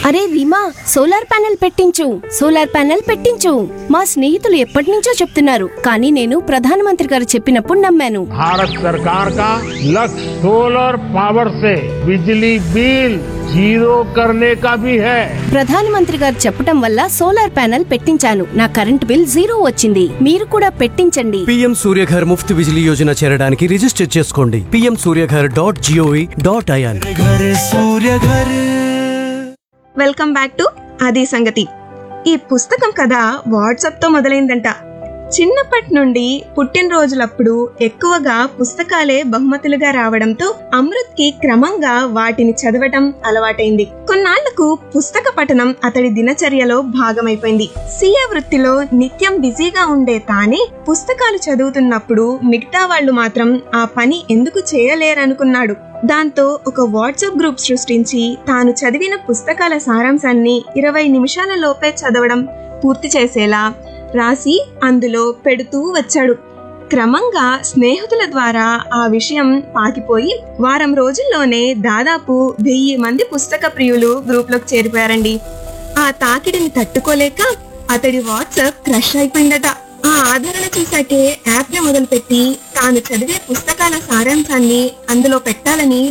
అరే Reema solar panel పెట్టించు solar panel పెట్టించు మా స్నేహితులు ఎప్పటి నుంచో చెప్తున్నారు కానీ నేను ప్రధానమంత్రి గారు చెప్పినప్పుడు నమ్మాను भारत सरकार का लक्ष्य सोलर पावर से बिजली बिल जीरो करने का भी है ప్రధానమంత్రి గారు చెప్పటం వల్ల సోలార్ ప్యానెల్ పెట్టించాను నా కరెంట్ బిల్ జీరో వచ్చింది మీరు కూడా పెట్టించండి పీఎం సూర్యఘర్ ముఫ్త్ బిజిలీ యోజన చేరడానికి రిజిస్టర్ చేసుకోండి PM Surya Ghar dot GOV dot IN welcome back to అది సంగతి ఈ పుస్తకం కథ వాట్సాప్ తో మొదలైందంట చిన్నప్పటి నుండి పుట్టినరోజులప్పుడు ఎక్కువగా పుస్తకాలే బహుమతులుగా రావడంతో అమృత్ కి క్రమంగా వాటిని చదవటం అలవాటైంది కొన్నాళ్లకు పుస్తక పఠనం అతడి దినచర్యలో భాగమైపోయింది సీఏ వృత్తిలో నిత్యం బిజీగా ఉండే తానే పుస్తకాలు చదువుతున్నప్పుడు మిగతా వాళ్ళు మాత్రం ఆ పని ఎందుకు చేయలేరనుకున్నాడు దాంతో ఒక వాట్సాప్ గ్రూప్ సృష్టించి తాను చదివిన పుస్తకాల సారాంశాన్ని ఇరవై నిమిషాల లోపే చదవడం పూర్తి చేసేలా రాసి అందులో పెడుతూ వచ్చాడు క్రమంగా స్నేహితుల ద్వారా ఆ విషయం పాకిపోయి వారం రోజుల్లోనే దాదాపు వెయ్యి మంది పుస్తక ప్రియులు గ్రూప్లోకి చేరిపోయారండి ఆ తాకిడిని తట్టుకోలేక అతడి వాట్సాప్ క్రష్ అయిపోయిందట ఆ ఆదరణ చూశాకే యాప్ ని మొదలుపెట్టి తాను చదివే పుస్తకాల సారాంశాన్ని అందులో పెట్టాలని